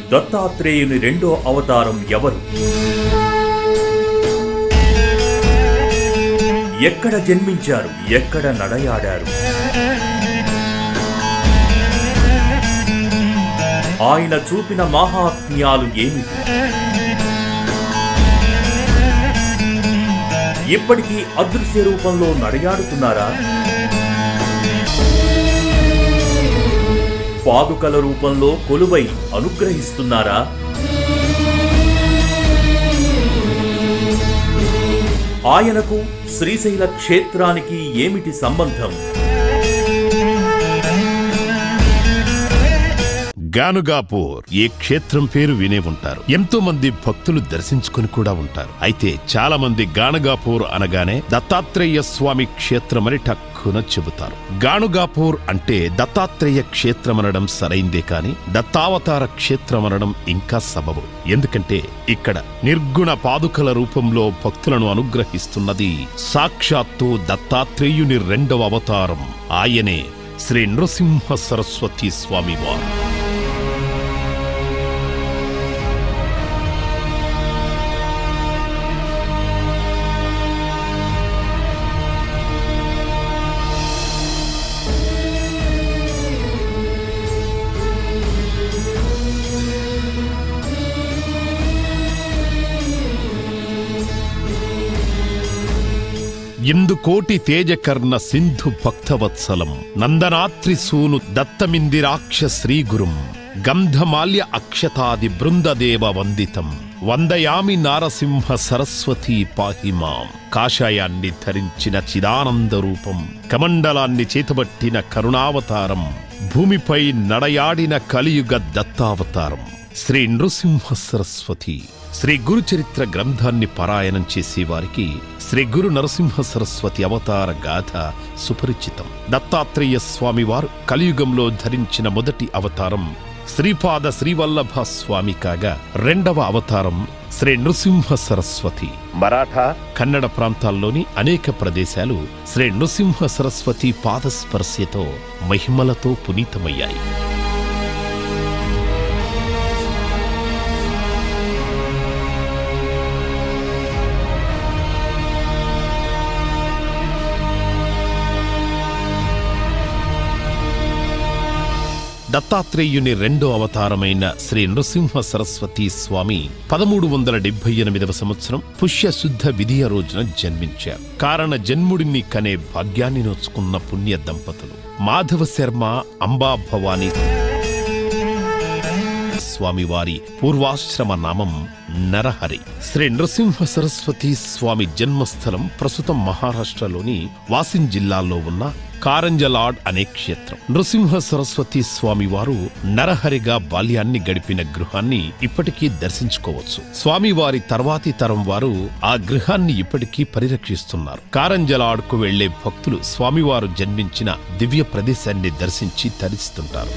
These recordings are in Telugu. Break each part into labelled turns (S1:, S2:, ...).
S1: దత్తాత్రేయుని రెండో అవతారం ఎవరు ఎక్కడ జన్మించారు ఎక్కడ నడయాడారు ఆయన చూపిన మహాత్మ్యాలు ఏమిటి ఇప్పటికీ అదృశ్య రూపంలో నడయాడుతున్నారా పాదుకల రూపంలో కొలువై అనుగ్రహిస్తున్నారా ఆయనకు శ్రీశైల క్షేత్రానికి ఏమిటి సంబంధం
S2: గానుగాపూర్ ఈ క్షేత్రం పేరు వినే ఉంటారు ఎంతో మంది భక్తులు దర్శించుకుని కూడా ఉంటారు అయితే చాలా మంది గానుగాపూర్ అనగానే దత్తాత్రేయ స్వామి క్షేత్రమని టక్కున చెబుతారు గానుగాపూర్ అంటే దత్తాత్రేయ క్షేత్రం అనడం సరైందే కాని దత్తావతార క్షేత్రం అనడం ఇంకా సబబు ఎందుకంటే ఇక్కడ నిర్గుణ పాదుకల రూపంలో భక్తులను అనుగ్రహిస్తున్నది సాక్షాత్తు దత్తాత్రేయుని రెండవ అవతారం ఆయనే శ్రీ నృసింహ సరస్వతి స్వామివారు ఇందుకోటి తేజకర్ణ సింధు భక్తవత్సలం నందనాత్రి సూను దత్తమిందిరాక్ష శ్రీగురుం గంధమాల్య అక్షతాది బృందదేవ వందితం వందయామి నారసింహ సరస్వతి పాహిమాం కాషాయాన్ని ధరించిన చిదానంద రూపం కమండలాన్ని చేతబట్టిన కరుణావతారం భూమిపై నడయాడిన కలియుగ దత్తావతారం శ్రీ నృసింహ సరస్వతి శ్రీ గురు చరిత్ర గ్రంథాన్ని పారాయణం చేసే వారికి శ్రీ గురు నరసింహ సరస్వతి అవతార గాథ సుపరిచితం దత్తాత్రేయ స్వామి వారు కలియుగంలో ధరించిన మొదటి అవతారం శ్రీపాద శ్రీవల్లభ స్వామి కాగా రెండవ అవతారం శ్రీ నృసింహ సరస్వతి మరాఠా కన్నడ ప్రాంతాల్లోని అనేక ప్రదేశాలు శ్రీ నృసింహ సరస్వతి పాదస్పర్శతో మహిమలతో పునీతమయ్యాయి దత్తాత్రేయుని రెండో అవతారమైన శ్రీ నృసింహ సరస్వతి స్వామి పదమూడు వందల డెబ్బై ఎనిమిదవ సంవత్సరం పుష్య శుద్ధ విధియ రోజున జన్మించారు కారణ జన్ముడిని కనే భాగ్యాన్ని నోచుకున్న పుణ్య దంపతులు మాధవ శర్మ అంబా భవానీ స్వామివారి పూర్వాశ్రమ నామం నరహరి శ్రీ నృసింహ సరస్వతి స్వామి జన్మస్థలం ప్రస్తుతం మహారాష్ట్రలోని వాసిన్ జిల్లాలో ఉన్న కారంజలాడ్ అనే క్షేత్రం నృసింహ సరస్వతి స్వామి వారు నరహరిగా బాల్యాన్ని గడిపిన గృహాన్ని ఇప్పటికీ దర్శించుకోవచ్చు స్వామివారి తర్వాతి తరం వారు ఆ గృహాన్ని ఇప్పటికీ పరిరక్షిస్తున్నారు కారంజలాడ్కు వెళ్లే భక్తులు స్వామివారు జన్మించిన దివ్య ప్రదేశాన్ని దర్శించి తరిస్తుంటారు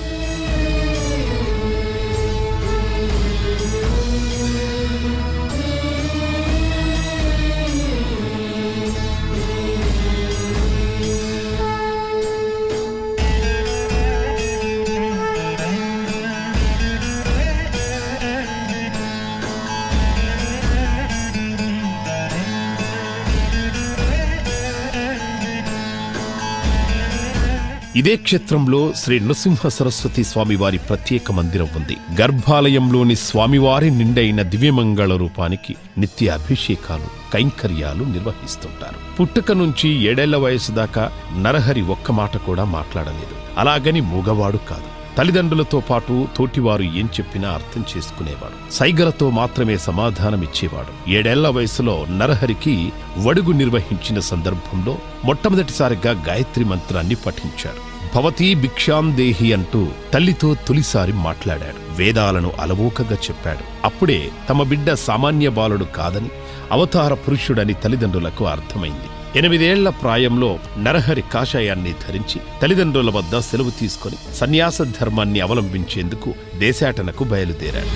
S2: ఇదే క్షేత్రంలో శ్రీ నృసింహ సరస్వతి స్వామివారి ప్రత్యేక మందిరం ఉంది గర్భాలయంలోని స్వామివారి నిండైన దివ్యమంగళ రూపానికి నిత్య అభిషేకాలు కైంకర్యాలు నిర్వహిస్తుంటారు పుట్టుక నుంచి ఏడేళ్ల వయసు దాకా నరహరి ఒక్క మాట కూడా మాట్లాడలేదు అలాగని మూగవాడు కాదు తల్లిదండ్రులతో పాటు తోటివారు ఏం చెప్పినా అర్థం చేసుకునేవాడు సైగలతో మాత్రమే సమాధానమిచ్చేవాడు ఏడేళ్ల వయసులో నరహరికి వడుగు నిర్వహించిన సందర్భంలో మొట్టమొదటిసారిగా గాయత్రి మంత్రాన్ని పఠించాడు భవతీ భిక్షాందేహి అంటూ తల్లితో తొలిసారి మాట్లాడాడు వేదాలను అలవోకగా చెప్పాడు అప్పుడే తమ బిడ్డ సామాన్య బాలుడు కాదని అవతార పురుషుడని తల్లిదండ్రులకు అర్థమైంది ఎనిమిదేళ్ల ప్రాయంలో నరహరి కాషాయాన్ని ధరించి తల్లిదండ్రుల వద్ద సెలవు తీసుకొని సన్యాస ధర్మాన్ని అవలంబించేందుకు దేశాటనకు బయలుదేరాడు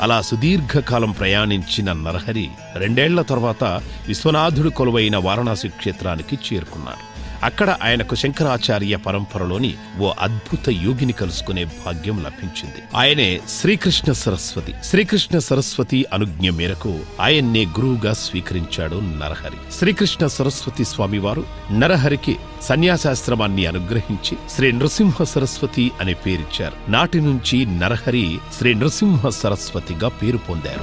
S2: అలా సుదీర్ఘకాలం ప్రయాణించిన నరహరి రెండేళ్ల తర్వాత విశ్వనాథుడు కొలువైన వారణాసి క్షేత్రానికి చేరుకున్నారు అక్కడ ఆయనకు శంకరాచార్య పరంపరలోని ఓ అద్భుత యోగిని కలుసుకునే భాగ్యం లభించింది ఆయనే శ్రీకృష్ణ సరస్వతి శ్రీకృష్ణ సరస్వతి అనుజ్ఞ మేరకు ఆయన్నే గురువుగా స్వీకరించాడు నరహరి శ్రీకృష్ణ సరస్వతి స్వామివారు నరహరికి సన్యాసాశ్రమాన్ని అనుగ్రహించి శ్రీ నృసింహ సరస్వతి అనే పేరిచ్చారు నాటి నుంచి నరహరి శ్రీ నృసింహ సరస్వతిగా పేరు పొందారు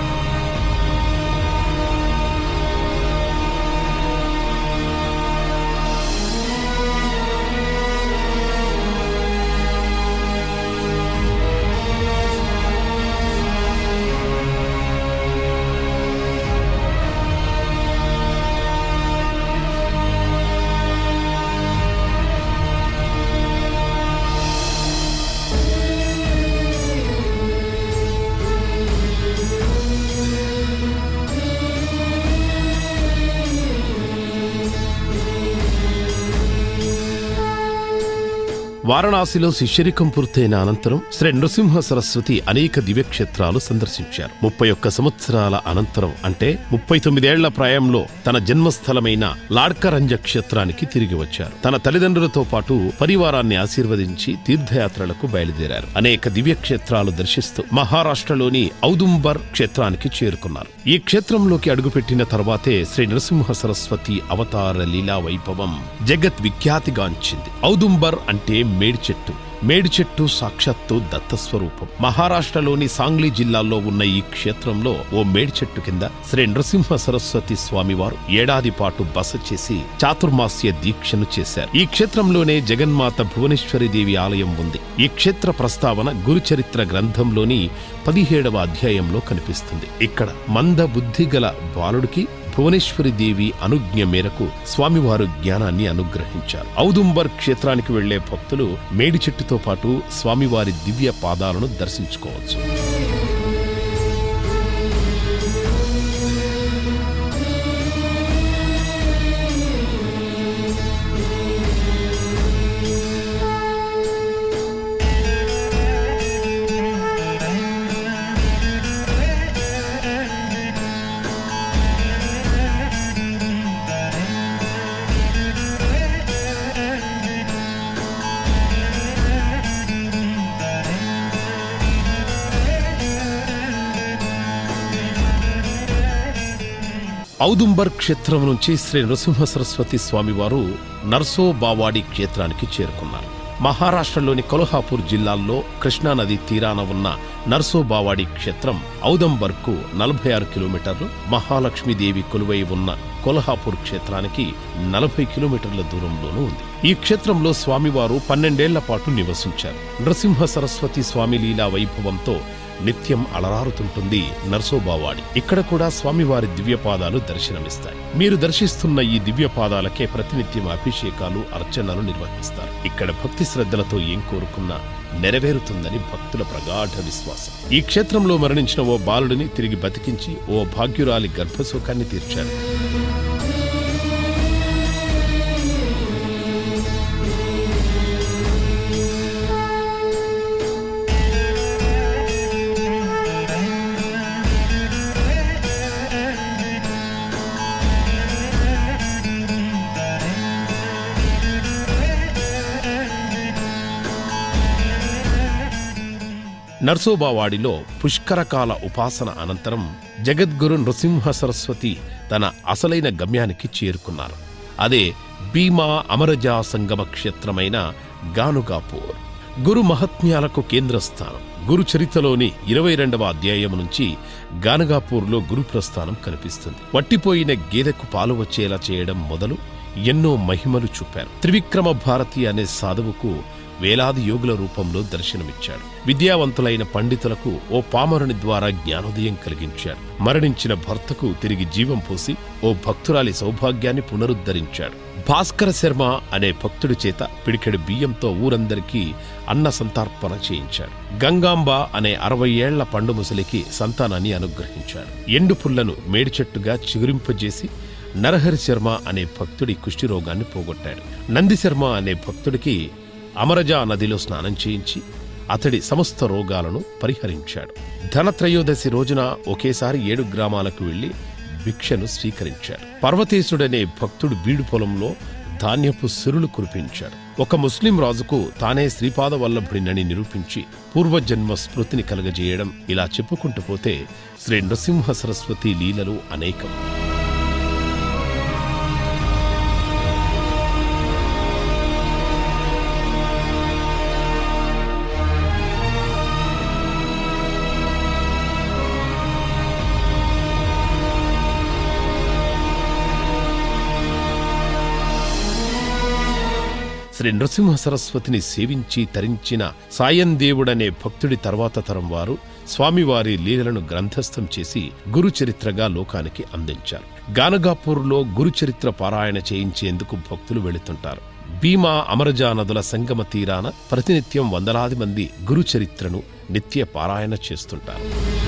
S2: వారణాసిలో శిష్యరికం పూర్తయిన అనంతరం శ్రీ నృసింహ సరస్వతి అనేక దివ్యక్షేత్రాలు సందర్శించారు ముప్పై ఒక్క సంవత్సరాల అనంతరం అంటే ముప్పై తొమ్మిదేళ్ల ప్రాయంలో తన జన్మస్థలమైన లాడ్కరంజ క్షేత్రానికి తిరిగి వచ్చారు తన తల్లిదండ్రులతో పాటు పరివారాన్ని ఆశీర్వదించి తీర్థయాత్రలకు బయలుదేరారు అనేక దివ్యక్షేత్రాలు దర్శిస్తూ మహారాష్ట్రలోని ఔదుంబర్ క్షేత్రానికి చేరుకున్నారు ఈ క్షేత్రంలోకి అడుగుపెట్టిన తర్వాతే శ్రీ నృసింహ సరస్వతి అవతార లీలా వైభవం జగత్ విఖ్యాతిగాంచింది ఔదుంబర్ అంటే మేడి చెట్టు మేడి చెట్టు సాక్షాత్తు దత్తస్వరూపం మహారాష్ట్రలోని సాంగ్లీ జిల్లాలో ఉన్న ఈ క్షేత్రంలో ఓ మేడి చెట్టు కింద శ్రీ నృసింహ సరస్వతి స్వామివారు ఏడాది పాటు బస చేసి చాతుర్మాస్య దీక్షను చేశారు ఈ క్షేత్రంలోనే జగన్మాత భువనేశ్వరి దేవి ఆలయం ఉంది ఈ క్షేత్ర ప్రస్తావన గురుచరిత్ర గ్రంథంలోని పదిహేడవ అధ్యాయంలో కనిపిస్తుంది ఇక్కడ మంద బుద్ధి గల బాలుడికి భువనేశ్వరి దేవి అనుజ్ఞ మేరకు స్వామివారు జ్ఞానాన్ని అనుగ్రహించారు ఔదుంబర్ క్షేత్రానికి వెళ్లే భక్తులు మేడి చెట్టుతో పాటు స్వామివారి దివ్య పాదాలను దర్శించుకోవచ్చు ఔదుంబర్ క్షేత్రం నుంచి శ్రీ నృసింహ సరస్వతి స్వామివారు నర్సోబావాడి క్షేత్రానికి చేరుకున్నారు మహారాష్ట్రలోని కొల్హాపూర్ జిల్లాల్లో కృష్ణానది తీరాన ఉన్న నర్సోబావాడి క్షేత్రం ఔదంబర్కు నలభై ఆరు కిలోమీటర్లు మహాలక్ష్మీదేవి కొలువై ఉన్న కొల్హాపూర్ క్షేత్రానికి నలభై కిలోమీటర్ల దూరంలోనూ ఉంది ఈ క్షేత్రంలో స్వామివారు పన్నెండేళ్ల పాటు నివసించారు నృసింహ సరస్వతి స్వామి లీలా వైభవంతో నిత్యం అలరారుతుంటుంది నర్సోబావాడి ఇక్కడ కూడా స్వామివారి దివ్యపాదాలు దర్శనమిస్తాయి మీరు దర్శిస్తున్న ఈ దివ్యపాదాలకే ప్రతినిత్యం అభిషేకాలు అర్చనలు నిర్వహిస్తారు ఇక్కడ భక్తి శ్రద్ధలతో ఏం కోరుకున్నా నెరవేరుతుందని భక్తుల ప్రగాఢ విశ్వాసం ఈ క్షేత్రంలో మరణించిన ఓ బాలుడిని తిరిగి బతికించి ఓ భాగ్యురాలి గర్భశోకాన్ని తీర్చారు నర్సోబావాడిలో పుష్కరకాల ఉపాసన అనంతరం జగద్గురు నృసింహ సరస్వతి తన అసలైన గమ్యానికి చేరుకున్నారు అదే భీమా అమరజా సంగమ క్షేత్రమైన గానుగాపూర్ గురు మహత్మ్యాలకు కేంద్రస్థానం గురు చరిత్రలోని ఇరవై రెండవ అధ్యాయం నుంచి గానగాపూర్లో గురు ప్రస్థానం కనిపిస్తుంది వట్టిపోయిన గేదెకు పాలు వచ్చేలా చేయడం మొదలు ఎన్నో మహిమలు చూపారు త్రివిక్రమ భారతి అనే సాధువుకు వేలాది యోగుల రూపంలో దర్శనమిచ్చాడు విద్యావంతులైన పండితులకు ఓ పామరుని ద్వారా జ్ఞానోదయం కలిగించాడు మరణించిన భర్తకు తిరిగి జీవం పోసి ఓ భక్తురాలి సౌభాగ్యాన్ని పునరుద్ధరించాడు భాస్కర శర్మ అనే భక్తుడి చేత పిడికెడు బియ్యంతో ఊరందరికీ అన్న సంతర్పణ చేయించాడు గంగాంబ అనే అరవై ఏళ్ల పండు ముసలికి సంతానాన్ని అనుగ్రహించాడు ఎండు పుల్లను మేడి చెట్టుగా చిగురింపజేసి నరహరి శర్మ అనే భక్తుడి కుష్ఠిరోగాన్ని పోగొట్టాడు నంది శర్మ అనే భక్తుడికి అమరజా నదిలో స్నానం చేయించి అతడి సమస్త రోగాలను పరిహరించాడు ధనత్రయోదశి రోజున ఒకేసారి ఏడు గ్రామాలకు వెళ్లి భిక్షను స్వీకరించాడు పర్వతేశుడనే భక్తుడు బీడు పొలంలో ధాన్యపు సిరులు కురిపించాడు ఒక ముస్లిం రాజుకు తానే శ్రీపాద వల్లభుడినని నిరూపించి పూర్వజన్మ స్మృతిని కలగజేయడం ఇలా చెప్పుకుంటూ పోతే శ్రీ నృసింహ సరస్వతి లీలలు అనేకం శ్రీ నృసింహ సరస్వతిని సేవించి తరించిన సాయందేవుడనే భక్తుడి తర్వాత తరం వారు స్వామివారి లీలలను గ్రంథస్థం చేసి గురుచరిత్రగా లోకానికి అందించారు గానగాపూర్లో గురుచరిత్ర పారాయణ చేయించేందుకు భక్తులు వెళుతుంటారు భీమా అమరజా నదుల సంగమ తీరాన ప్రతినిత్యం వందలాది మంది గురుచరిత్రను నిత్య పారాయణ చేస్తుంటారు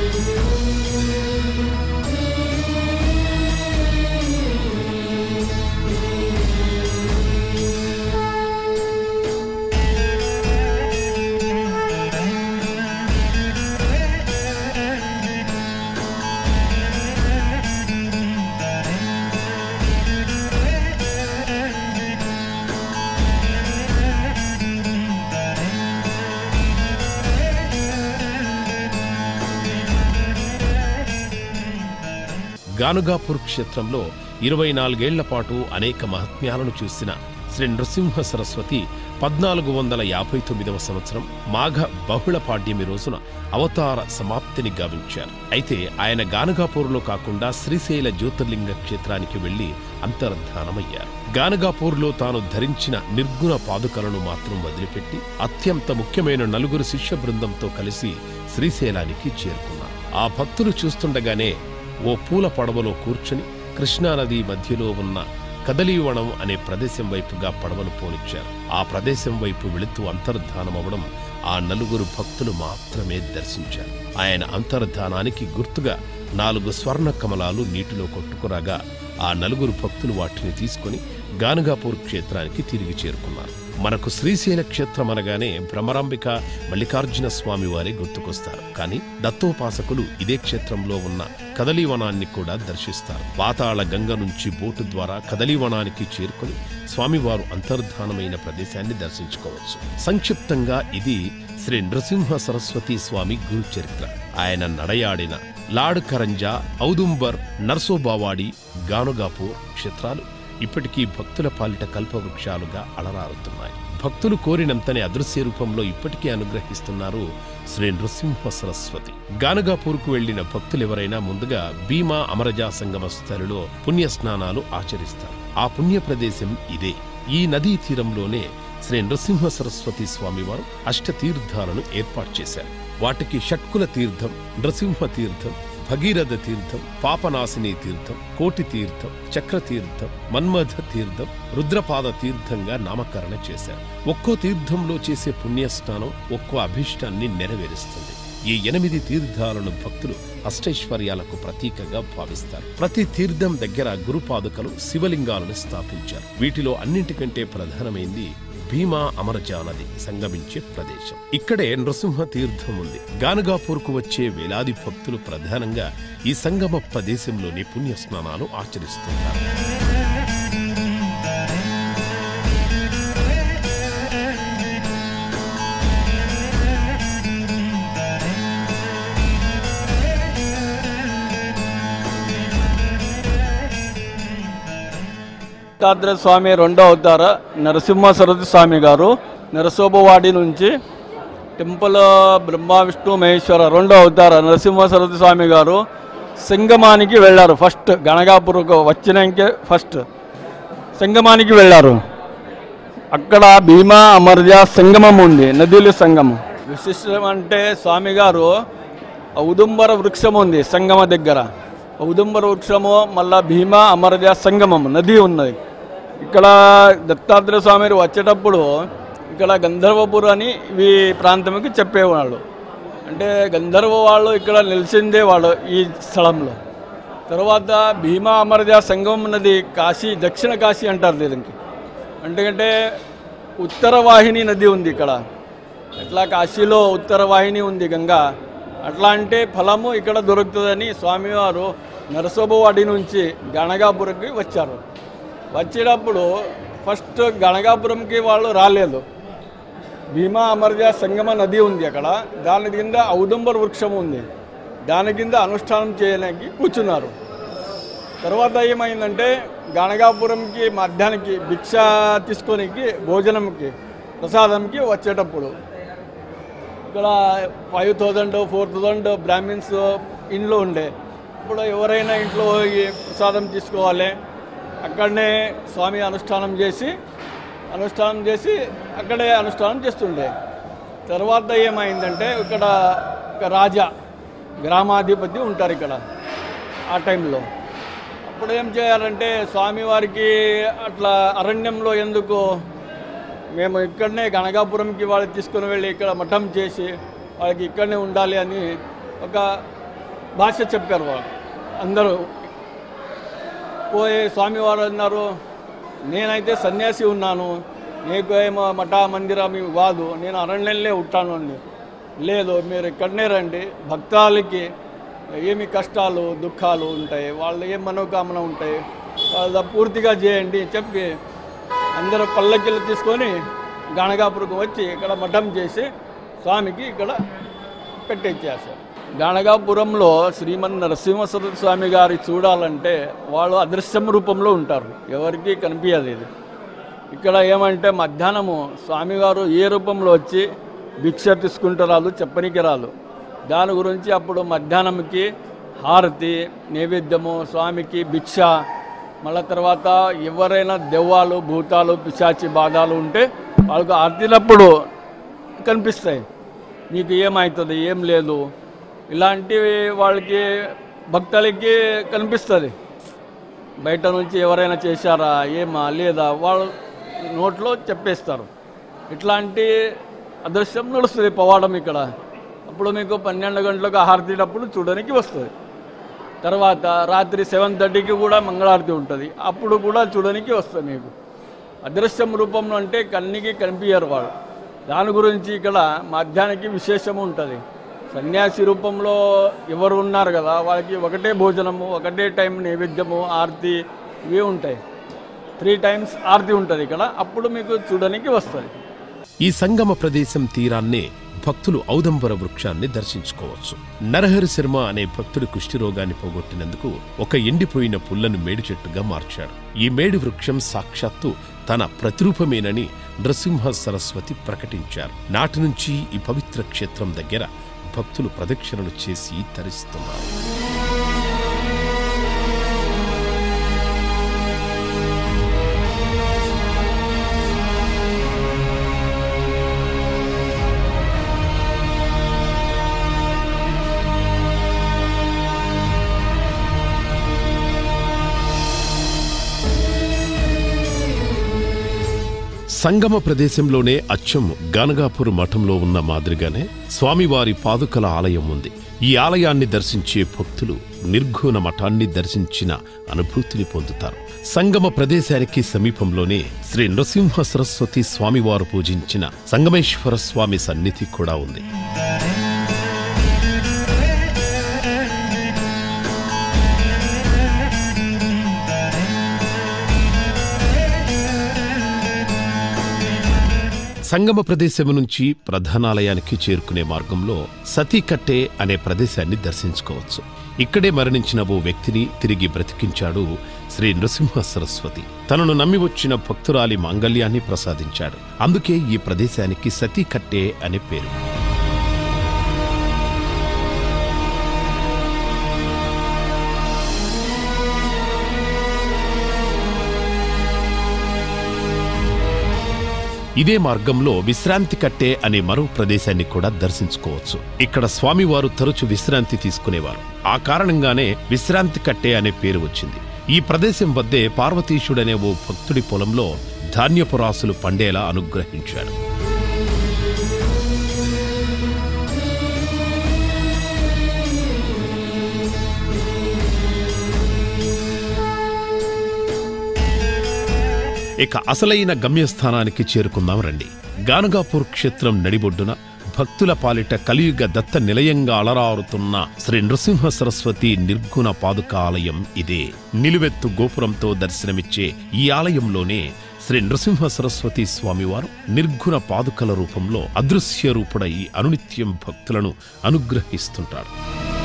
S2: గానుగాపూర్ క్షేత్రంలో ఇరవై నాలుగేళ్ల పాటు అనేక మహత్మ్యాలను చూసిన శ్రీ నృసింహ సరస్వతి పద్నాలుగు వందల యాభై తొమ్మిదవ సంవత్సరం మాఘ బహుళ పాడ్యమి రోజున అవతార సమాప్తిని గావించారు అయితే ఆయన గానగాపూర్లో కాకుండా శ్రీశైల జ్యోతిర్లింగ క్షేత్రానికి వెళ్లి అంతర్ధానమయ్యారు గానగాపూర్లో తాను ధరించిన నిర్గుణ పాదుకలను మాత్రం వదిలిపెట్టి అత్యంత ముఖ్యమైన నలుగురు శిష్య బృందంతో కలిసి శ్రీశైలానికి చేరుకున్నారు ఆ భక్తులు చూస్తుండగానే ఓ పూల పడవలో కూర్చుని కృష్ణానది మధ్యలో ఉన్న కదలీవనం అనే ప్రదేశం వైపుగా పడవను పోనిచ్చారు ఆ ప్రదేశం వైపు వెళుతూ అంతర్ధానమవడం ఆ నలుగురు భక్తులు మాత్రమే దర్శించారు ఆయన అంతర్ధానానికి గుర్తుగా నాలుగు స్వర్ణ కమలాలు నీటిలో కొట్టుకురాగా ఆ నలుగురు భక్తులు వాటిని తీసుకుని గానుగాపూర్ క్షేత్రానికి తిరిగి చేరుకున్నారు మనకు శ్రీశైల క్షేత్రం అనగానే భ్రమరాంబిక మల్లికార్జున స్వామి వారే గుర్తుకొస్తారు కానీ దత్తోపాసకులు ఇదే క్షేత్రంలో ఉన్న కదలీవనాన్ని కూడా దర్శిస్తారు పాతాళ గంగ నుంచి బోటు ద్వారా కదలీవనానికి చేరుకుని స్వామివారు అంతర్ధానమైన ప్రదేశాన్ని దర్శించుకోవచ్చు సంక్షిప్తంగా ఇది శ్రీ నృసింహ సరస్వతి స్వామి గురు చరిత్ర ఆయన నడయాడిన లాడ్ కరంజా ఔదుంబర్ నర్సోబావాడి గానుగాపూర్ క్షేత్రాలు ఇప్పటికీ భక్తుల పాలిట కల్పవృక్షాలుగా అలరారుతున్నాయి భక్తులు కోరినంతనే అదృశ్య రూపంలో ఇప్పటికీ అనుగ్రహిస్తున్నారు శ్రీ నృసింహ సరస్వతి గానగాపూర్కు వెళ్లిన భక్తులెవరైనా ముందుగా భీమా అమరజా సంగమ స్థలిలో పుణ్య స్నానాలు ఆచరిస్తారు ఆ పుణ్య ప్రదేశం ఇదే ఈ నదీ తీరంలోనే శ్రీ నృసింహ సరస్వతి స్వామివారు అష్టతీర్థాలను ఏర్పాటు చేశారు వాటికి షట్కుల తీర్థం నృసింహ తీర్థం భగీరథ తీర్థం పాపనాశిని తీర్థం కోటి తీర్థం చక్ర తీర్థం మన్మథ తీర్థం రుద్రపాద తీర్థంగా నామకరణ చేశారు ఒక్కో తీర్థంలో చేసే పుణ్యస్నానం ఒక్కో అభిష్టాన్ని నెరవేరుస్తుంది ఈ ఎనిమిది తీర్థాలను భక్తులు అష్టైశ్వర్యాలకు ప్రతీకగా భావిస్తారు ప్రతి తీర్థం దగ్గర గురుపాదుకలు శివలింగాలను స్థాపించారు వీటిలో అన్నింటికంటే ప్రధానమైంది భీమా అమరజా నది సంగమించే ప్రదేశం ఇక్కడే నృసింహ తీర్థం ఉంది గానుగాపూర్కు వచ్చే వేలాది భక్తులు ప్రధానంగా ఈ సంగమ ప్రదేశంలోని పుణ్య స్నానాలు ఆచరిస్తుంటారు
S3: దత్తాత్రేయ స్వామి రెండో అవతార నరసింహ సరస్వతి స్వామి గారు నరసోబవాడి నుంచి టెంపుల్ బ్రహ్మ విష్ణు మహేశ్వర రెండో అవతార నరసింహ సరస్వతి స్వామి గారు సంగమానికి వెళ్ళారు ఫస్ట్ గణగాపురకు వచ్చినాకే ఫస్ట్ సంగమానికి వెళ్ళారు అక్కడ భీమా అమర్జా సంగమం ఉంది నదుల సంగమం విశిష్టం అంటే స్వామి గారు ఔదుంబర వృక్షం ఉంది సంగమ దగ్గర ఔదుంబర వృక్షము మళ్ళా భీమా అమరజా సంగమం నది ఉన్నది ఇక్కడ దత్తాత్రేయ స్వామి వారు వచ్చేటప్పుడు ఇక్కడ గంధర్వపురం అని ఈ ప్రాంతంకి చెప్పేవాళ్ళు అంటే గంధర్వ వాళ్ళు ఇక్కడ నిలిచిందే వాళ్ళు ఈ స్థలంలో తర్వాత భీమా అమరజా సంగమం నది కాశీ దక్షిణ కాశీ అంటారు దీనికి ఎందుకంటే ఉత్తర వాహిని నది ఉంది ఇక్కడ ఎట్లా కాశీలో ఉత్తర వాహిని ఉంది గంగా అట్లాంటి ఫలము ఇక్కడ దొరుకుతుందని స్వామివారు నరసోబవాడి నుంచి గణగాపురంకి వచ్చారు వచ్చేటప్పుడు ఫస్ట్ గణగాపురంకి వాళ్ళు రాలేదు భీమా అమర్జా సంగమ నది ఉంది అక్కడ దాని కింద ఔదంబర్ వృక్షం ఉంది దాని కింద అనుష్ఠానం చేయడానికి కూర్చున్నారు తర్వాత ఏమైందంటే గణగాపురంకి మధ్యాహ్నానికి భిక్ష తీసుకోనికి భోజనంకి ప్రసాదంకి వచ్చేటప్పుడు ఇక్కడ five thousand four thousand Brahmins ఇంట్లో ఉండే ఇప్పుడు ఎవరైనా ఇంట్లో ఈ ప్రసాదం తీసుకోవాలి అక్కడనే స్వామి అనుష్ఠానం చేసి అనుష్ఠానం చేసి అక్కడే అనుష్ఠానం చేస్తుండే తర్వాత ఏమైందంటే ఇక్కడ ఒక రాజా గ్రామాధిపతి ఉంటారు ఇక్కడ ఆ టైంలో అప్పుడు ఏం చేయాలంటే స్వామివారికి అట్లా అరణ్యంలో ఎందుకు మేము ఇక్కడనే గణగాపురంకి వాళ్ళు తీసుకుని వెళ్ళి ఇక్కడ మఠం చేసి వాళ్ళకి ఇక్కడనే ఉండాలి అని ఒక భాష చెప్పారు వాళ్ళు అందరూ పోయి స్వామివారు అన్నారు నేనైతే సన్యాసి ఉన్నాను నీకు ఏమో మఠ మందిరం ఇవి కాదు నేను అరణ్యంలో ఉంటాను అండి లేదు మీరు ఇక్కడనే రండి భక్తాలకి ఏమి కష్టాలు దుఃఖాలు ఉంటాయి వాళ్ళు ఏం మనోకామన ఉంటాయి వాళ్ళ పూర్తిగా చేయండి చెప్పి అందరూ పల్లకిలు తీసుకొని గణగాపురకు వచ్చి ఇక్కడ మఠం చేసి స్వామికి ఇక్కడ పెట్టించేశారు గణగాపురంలో శ్రీమన్ నరసింహస్వర స్వామి గారి చూడాలంటే వాళ్ళు అదృశ్యం రూపంలో ఉంటారు ఎవరికి కనిపించదు ఇది ఇక్కడ ఏమంటే మధ్యాహ్నము స్వామివారు ఏ రూపంలో వచ్చి భిక్ష తీసుకుంటూ రాదు చెప్పనికి రాదు దాని గురించి అప్పుడు మధ్యాహ్నంకి హారతి నైవేద్యము స్వామికి భిక్ష మళ్ళా తర్వాత ఎవరైనా దెవ్వాలు భూతాలు పిశాచి బాధాలు ఉంటే వాళ్ళకు హారతినప్పుడు కనిపిస్తాయి నీకు ఏమవుతుంది ఏం లేదు ఇలాంటివి వాళ్ళకి భక్తులకి కనిపిస్తుంది బయట నుంచి ఎవరైనా చేశారా ఏమా లేదా వాళ్ళు నోట్లో చెప్పేస్తారు ఇట్లాంటి అదృశ్యం నడుస్తుంది పవాడం ఇక్కడ అప్పుడు మీకు పన్నెండు గంటలకు హారతినప్పుడు చూడడానికి వస్తుంది తర్వాత రాత్రి సెవెన్ థర్టీకి కూడా మంగళారతి ఉంటుంది అప్పుడు కూడా చూడడానికి వస్తుంది మీకు అదృశ్యం రూపంలో అంటే కన్నికి కనిపించారు వాళ్ళు దాని గురించి ఇక్కడ మధ్యాహ్నానికి విశేషము ఉంటుంది సన్యాసి రూపంలో ఎవరు ఉన్నారు కదా వాళ్ళకి ఒకటే భోజనము ఒకటే టైం నైవేద్యము ఆరతి ఇవి ఉంటాయి త్రీ టైమ్స్ ఆరతి ఉంటుంది ఇక్కడ అప్పుడు మీకు చూడడానికి వస్తుంది
S2: ఈ సంగమ ప్రదేశం తీరాన్నే భక్తులు ఔదంబర వృక్షాన్ని దర్శించుకోవచ్చు నరహరి శర్మ అనే భక్తుడి కుష్ఠిరోగాన్ని పోగొట్టినందుకు ఒక ఎండిపోయిన పుల్లను మేడి చెట్టుగా మార్చాడు ఈ మేడి వృక్షం సాక్షాత్తు తన ప్రతిరూపమేనని నృసింహ సరస్వతి ప్రకటించారు నాటి నుంచి ఈ పవిత్ర క్షేత్రం దగ్గర భక్తులు ప్రదక్షిణలు చేసి తరిస్తున్నారు సంగమ ప్రదేశంలోనే అచ్చం గానగాపూర్ మఠంలో ఉన్న మాదిరిగానే స్వామివారి పాదుకల ఆలయం ఉంది ఈ ఆలయాన్ని దర్శించే భక్తులు నిర్ఘూణ మఠాన్ని దర్శించిన అనుభూతిని పొందుతారు సంగమ ప్రదేశానికి సమీపంలోనే శ్రీ నృసింహ సరస్వతి స్వామివారు పూజించిన సంగమేశ్వర స్వామి సన్నిధి కూడా ఉంది సంగమ ప్రదేశం నుంచి ప్రధానాలయానికి చేరుకునే మార్గంలో సతీకట్టే అనే ప్రదేశాన్ని దర్శించుకోవచ్చు ఇక్కడే మరణించిన ఓ వ్యక్తిని తిరిగి బ్రతికించాడు శ్రీ నృసింహ సరస్వతి తనను నమ్మి వచ్చిన భక్తురాలి మాంగల్యాన్ని ప్రసాదించాడు అందుకే ఈ ప్రదేశానికి సతీకట్టే అనే పేరు ఇదే మార్గంలో విశ్రాంతి కట్టే అనే మరో ప్రదేశాన్ని కూడా దర్శించుకోవచ్చు ఇక్కడ స్వామివారు తరచు విశ్రాంతి తీసుకునేవారు ఆ కారణంగానే విశ్రాంతి కట్టే అనే పేరు వచ్చింది ఈ ప్రదేశం వద్దే పార్వతీశుడనే ఓ భక్తుడి పొలంలో ధాన్యపు రాసులు పండేలా అనుగ్రహించాడు ఇక అసలైన గమ్యస్థానానికి చేరుకుందాం రండి గానగాపూర్ క్షేత్రం నడిబొడ్డున భక్తుల పాలిట కలియుగ దత్త నిలయంగా అలరారుతున్న శ్రీ నృసింహ సరస్వతి నిర్గుణ పాదుకాలయం ఇదే నిలువెత్తు గోపురంతో దర్శనమిచ్చే ఈ ఆలయంలోనే శ్రీ నృసింహ సరస్వతి స్వామివారు నిర్గుణ పాదుకల రూపంలో అదృశ్య రూపుడై అనునిత్యం భక్తులను అనుగ్రహిస్తుంటాడు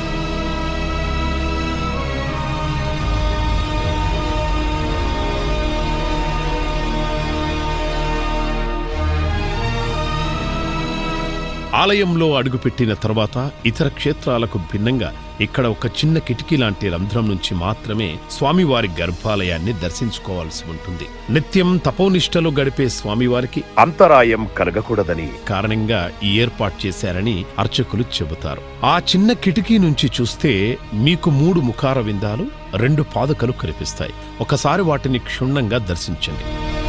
S2: ఆలయంలో అడుగుపెట్టిన తర్వాత ఇతర క్షేత్రాలకు భిన్నంగా ఇక్కడ ఒక చిన్న కిటికీ లాంటి రంధ్రం నుంచి మాత్రమే స్వామివారి గర్భాలయాన్ని దర్శించుకోవాల్సి ఉంటుంది నిత్యం తపోనిష్టలు గడిపే స్వామివారికి అంతరాయం కలగకూడదని కారణంగా ఈ ఏర్పాటు చేశారని అర్చకులు చెబుతారు ఆ చిన్న కిటికీ నుంచి చూస్తే మీకు మూడు ముఖార విందాలు రెండు పాదకలు కనిపిస్తాయి ఒకసారి వాటిని క్షుణ్ణంగా దర్శించండి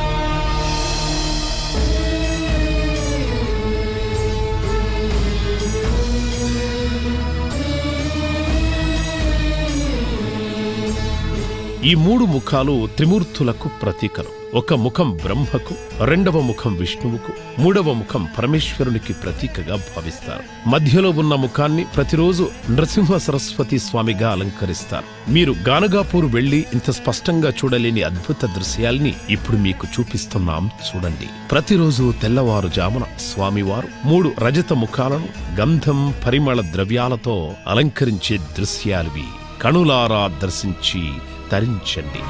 S2: ఈ మూడు ముఖాలు త్రిమూర్తులకు ప్రతీకలు ఒక ముఖం బ్రహ్మకు రెండవ ముఖం విష్ణువుకు మూడవ ముఖం పరమేశ్వరునికి ప్రతీకగా భావిస్తారు మధ్యలో ఉన్న ముఖాన్ని ప్రతిరోజు నరసింహ సరస్వతి స్వామిగా అలంకరిస్తారు మీరు గానగాపూర్ వెళ్లి ఇంత స్పష్టంగా చూడలేని అద్భుత దృశ్యాల్ని ఇప్పుడు మీకు చూపిస్తున్నాం చూడండి ప్రతిరోజు తెల్లవారుజామున స్వామివారు మూడు రజత ముఖాలను గంధం పరిమళ ద్రవ్యాలతో అలంకరించే దృశ్యాలువి కణులారా దర్శించి తరించండి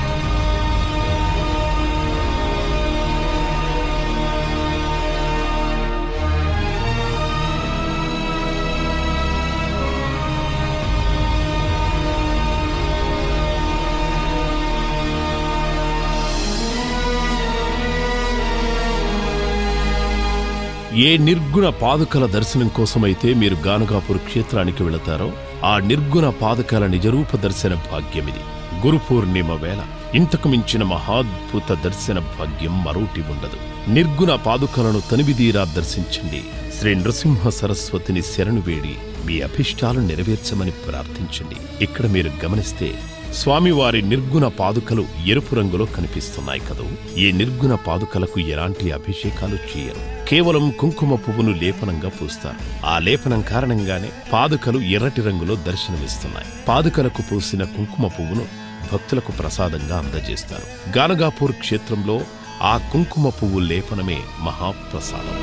S2: ఏ నిర్గుణ పాదుకల దర్శనం కోసమైతే మీరు గానుగాపూర్ క్షేత్రానికి వెళతారో ఆ నిర్గుణ పాదుకల నిజరూప దర్శన భాగ్యమిది గురు పూర్ణిమ వేళ ఇంతకు మించిన మహాద్భుత దర్శన భాగ్యం మరోటి ఉండదు నిర్గుణ పాదుకలను తనివిదీరా దర్శించండి శ్రీ నృసింహ సరస్వతిని శరణు వేడి మీ అభిష్టాలు నెరవేర్చమని ప్రార్థించండి ఇక్కడ మీరు గమనిస్తే స్వామివారి నిర్గుణ పాదుకలు ఎరుపు రంగులో కనిపిస్తున్నాయి కదూ ఈ నిర్గుణ పాదుకలకు ఎలాంటి అభిషేకాలు చేయరు కేవలం కుంకుమ పువ్వును లేపనంగా పూస్తారు ఆ లేపనం కారణంగానే పాదుకలు ఎర్రటి రంగులో దర్శనమిస్తున్నాయి పాదుకలకు పూసిన కుంకుమ పువ్వును భక్తులకు ప్రసాదంగా అందజేస్తారు గానగాపూర్ క్షేత్రంలో ఆ కుంకుమ పువ్వు లేపనమే మహాప్రసాదం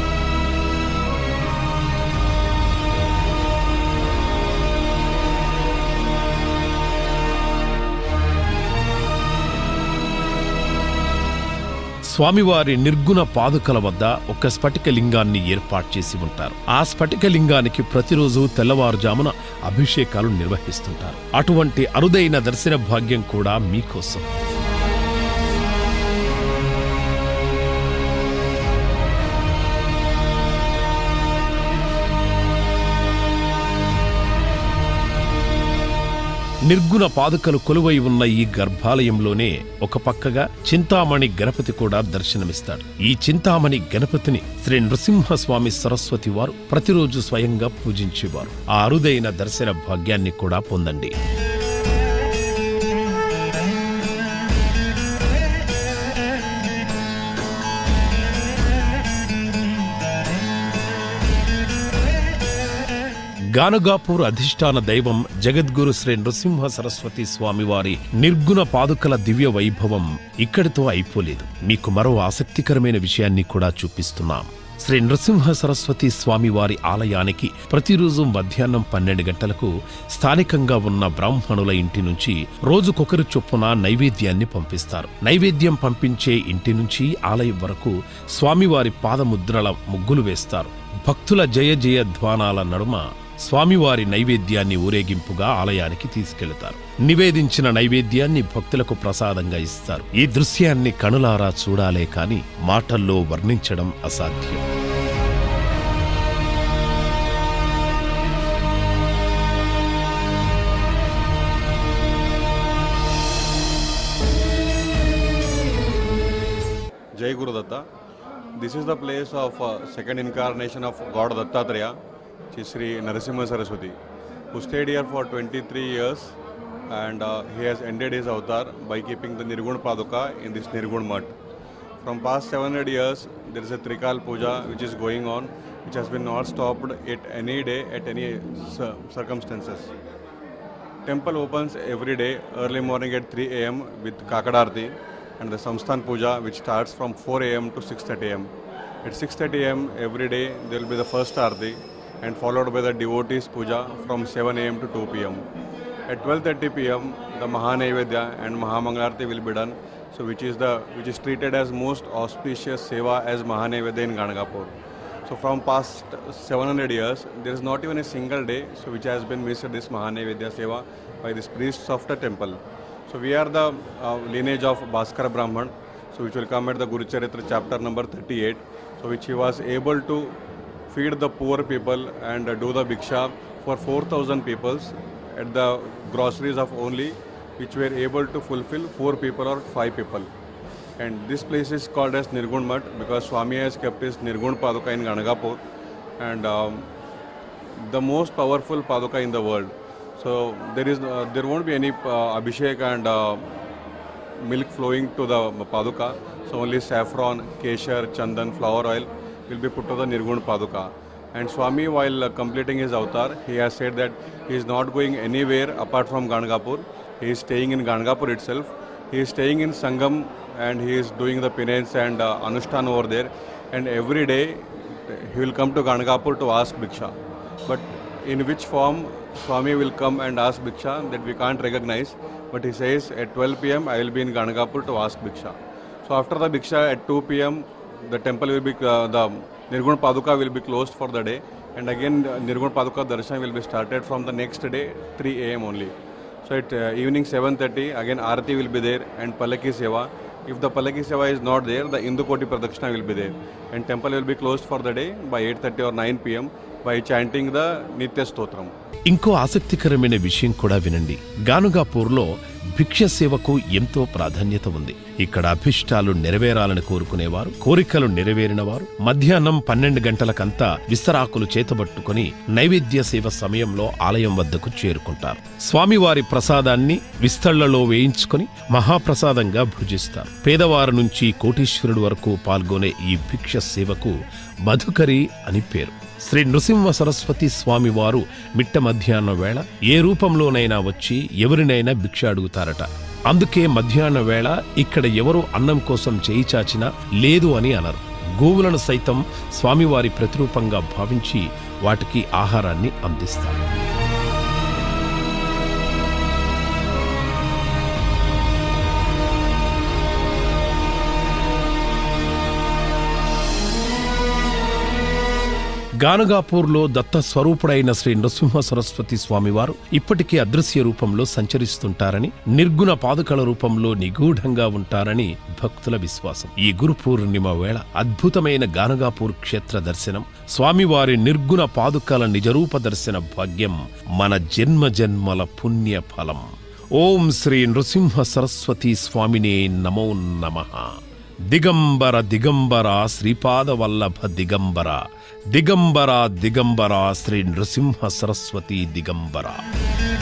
S2: స్వామివారి నిర్గుణ పాదుకల వద్ద ఒక స్ఫటిక లింగాన్ని ఏర్పాటు చేసి ఉంటారు ఆ స్ఫటిక లింగానికి ప్రతిరోజు తెల్లవారుజామున అభిషేకాలు నిర్వహిస్తుంటారు అటువంటి అరుదైన దర్శన భాగ్యం కూడా మీకోసం నిర్గుణ పాదుకలు కొలువై ఉన్న ఈ గర్భాలయంలోనే ఒక పక్కగా చింతామణి గణపతి కూడా దర్శనమిస్తాడు ఈ చింతామణి గణపతిని శ్రీ నృసింహస్వామి సరస్వతి వారు ప్రతిరోజు స్వయంగా పూజించేవారు ఆ అరుదైన దర్శన భాగ్యాన్ని కూడా పొందండి గానుగాపూర్ అధిష్టాన దైవం జగద్గురు శ్రీ నృసింహ సరస్వతి స్వామివారి నిర్గుణ పాదుకల దివ్య వైభవం ఇక్కడితో అయిపోలేదు మీకు మరో ఆసక్తికరమైన విషయాన్ని కూడా చూపిస్తున్నాం శ్రీ నృసింహ సరస్వతి స్వామివారి ఆలయానికి ప్రతిరోజు మధ్యాహ్నం పన్నెండు గంటలకు స్థానికంగా ఉన్న బ్రాహ్మణుల ఇంటి నుంచి రోజుకొకరు చొప్పున నైవేద్యాన్ని పంపిస్తారు నైవేద్యం పంపించే ఇంటి నుంచి ఆలయం వరకు స్వామివారి పాదముద్రల ముగ్గులు వేస్తారు భక్తుల జయ జయ ధ్వానాల నడుమ స్వామివారి నైవేద్యాన్ని ఊరేగింపుగా ఆలయానికి తీసుకెళ్తారు నివేదించిన నైవేద్యాన్ని భక్తులకు ప్రసాదంగా ఇస్తారు ఈ దృశ్యాన్ని కనులారా చూడాలే కాని మాటల్లో వర్ణించడం అసాధ్యం
S4: Jai Guru Datta. This is the place of uh, second incarnation of God Dattatreya, which is Sri Narasimha Saraswati, who stayed here for 23 years and uh, he has ended his avatar by keeping the Nirgun Paduka in this Nirgun Mutt. From past 700 years, there is a Trikal Puja which is going on, which has been not stopped at any day, at any cir- circumstances. Temple opens every day early morning at 3 a.m. with Kakadarti and the Samsthan Puja which starts from 4 a.m. to 6.30 a.m. At 6.30 a.m. every day there will be the first Arti and followed by the devotees puja from 7 a.m. to 2 p.m. At 12.30 p.m. the Mahanaivedya and Mahamangalarti will be done so which is the which is treated as most auspicious seva as Mahanaivedya in Ganagapur. So from past 700 years, there is not even a single day so which has been missed this Mahanaivedya Seva by these priests of the temple. So we are the uh, lineage of Bhaskara Brahman, so which will come at the Guru Charitra chapter number 38, so which he was able to feed the poor people and uh, do the bhiksha for 4,000 peoples at the groceries of only which were able to fulfill four people or five people. And this place is called as Nirgun Mat because Swami has kept his Nirgun Paduka in Ganagapur and um, the most powerful Paduka in the world. So there is uh, there won't be any uh, Abhishek and uh, milk flowing to the Paduka. So only saffron, keshar, chandan, flower oil will be put to the Nirgun Paduka. And Swami, while uh, completing his avatar, he has said that he is not going anywhere apart from Ganagapur. He is staying in Ganagapur itself. He is staying in Sangam and he is doing the penance and uh, Anushthan over there. And every day he will come to Ganagapur to ask Bhiksha. But in which form Swami will come and ask Bhiksha that we can't recognize. But he says at 12 pm I will be in Ganagapur to ask Bhiksha. So after the Bhiksha at 2 pm the temple will be, uh, the Nirgun Paduka will be closed for the day. And again uh, Nirgun Paduka darshan will be started from the next day 3 am only. So at uh, evening 7.30 again Arati will be there and Palaki Seva. If the Palaki Seva is not there, the Indukoti Pradakshina will be there. And temple will be closed for the day by 8.30 or 9 pm by chanting the Nitya Stotram.
S2: ఇంకో ఆసక్తికరమైన విషయం కూడా వినండి గానుగాపూర్లో భిక్ష సేవకు ఎంతో ప్రాధాన్యత ఉంది ఇక్కడ అభిష్టాలు నెరవేరాలని కోరుకునేవారు కోరికలు నెరవేరిన వారు మధ్యాహ్నం పన్నెండు గంటలకంతా విస్తరాకులు చేతబట్టుకుని నైవేద్య సేవ సమయంలో ఆలయం వద్దకు చేరుకుంటారు స్వామివారి ప్రసాదాన్ని విస్తళ్లలో వేయించుకొని మహాప్రసాదంగా భుజిస్తారు పేదవారి నుంచి కోటీశ్వరుడు వరకు పాల్గొనే ఈ భిక్ష సేవకు మధుకరి అని పేరు శ్రీ నృసింహ సరస్వతి స్వామి వారు మిట్ట మధ్యాహ్నం వేళ ఏ రూపంలోనైనా వచ్చి ఎవరినైనా భిక్ష అడుగుతారట అందుకే మధ్యాహ్న వేళ ఇక్కడ ఎవరు అన్నం కోసం చేయి చాచినా లేదు అని అనరు గోవులను సైతం స్వామివారి ప్రతిరూపంగా భావించి వాటికి ఆహారాన్ని అందిస్తారు గానగాపూర్లో దత్త స్వరూపుడైన శ్రీ నృసింహ సరస్వతి స్వామివారు ఇప్పటికీ అదృశ్య రూపంలో సంచరిస్తుంటారని నిర్గుణ పాదుకల రూపంలో నిగూఢంగా ఉంటారని భక్తుల విశ్వాసం ఈ గురు పూర్ణిమ వేళ అద్భుతమైన గానగాపూర్ క్షేత్ర దర్శనం స్వామివారి నిర్గుణ పాదుకల నిజరూప దర్శన భాగ్యం మన జన్మ జన్మల పుణ్య ఫలం ఓం శ్రీ నృసింహ సరస్వతి స్వామినే నమో నమః దిగంబర దిగంబర శ్రీపాద వల్లభ దిగంబర దిగంబర దిగంబర శ్రీ నృసింహ సరస్వతి దిగంబర